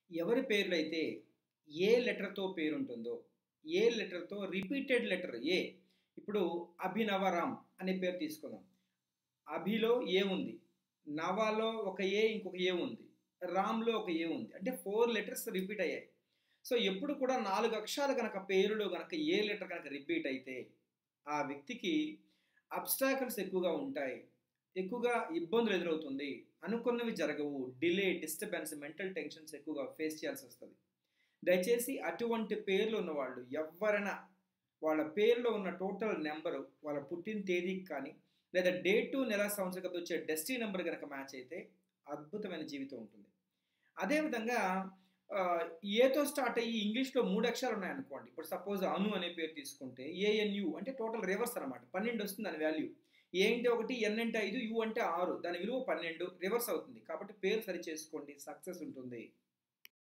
ఎవరి పేర్లు అయితే ఏ లెటర్తో పేరు ఉంటుందో ఏ లెటర్తో రిపీటెడ్ లెటర్ ఏ ఇప్పుడు అభినవరామ్ అనే పేరు తీసుకుందాం అభిలో ఏ ఉంది నవాలో ఒక ఏ ఇంకొక ఏ ఉంది రామ్లో ఒక ఏ ఉంది అంటే ఫోర్ లెటర్స్ రిపీట్ అయ్యాయి సో ఎప్పుడు కూడా నాలుగు అక్షరాలు కనుక పేరులో కనుక ఏ లెటర్ కనుక రిపీట్ అయితే ఆ వ్యక్తికి అబ్స్టాకల్స్ ఎక్కువగా ఉంటాయి ఎక్కువగా ఇబ్బందులు ఎదురవుతుంది అనుకున్నవి జరగవు డిలే డిస్టర్బెన్స్ మెంటల్ టెన్షన్స్ ఎక్కువగా ఫేస్ చేయాల్సి వస్తుంది దయచేసి అటువంటి పేర్లు ఉన్నవాళ్ళు ఎవరైనా వాళ్ళ పేరులో ఉన్న టోటల్ నెంబరు వాళ్ళ పుట్టిన తేదీకి కానీ లేదా డేటు నెల సంవత్సరం వచ్చే డెస్టినీ నెంబర్ కనుక మ్యాచ్ అయితే అద్భుతమైన జీవితం ఉంటుంది అదేవిధంగా ఏతో స్టార్ట్ అయ్యి ఇంగ్లీష్లో మూడు అక్షరాలు ఉన్నాయనుకోండి ఇప్పుడు సపోజ్ అను అనే పేరు తీసుకుంటే ఏఎన్యు అంటే టోటల్ రివర్స్ అనమాట పన్నెండు వస్తుంది దాని వాల్యూ ఏ అంటే ఒకటి ఎన్ అంటే ఐదు యు అంటే ఆరు దాని విలువ పన్నెండు రివర్స్ అవుతుంది కాబట్టి పేరు సరి చేసుకోండి సక్సెస్ ఉంటుంది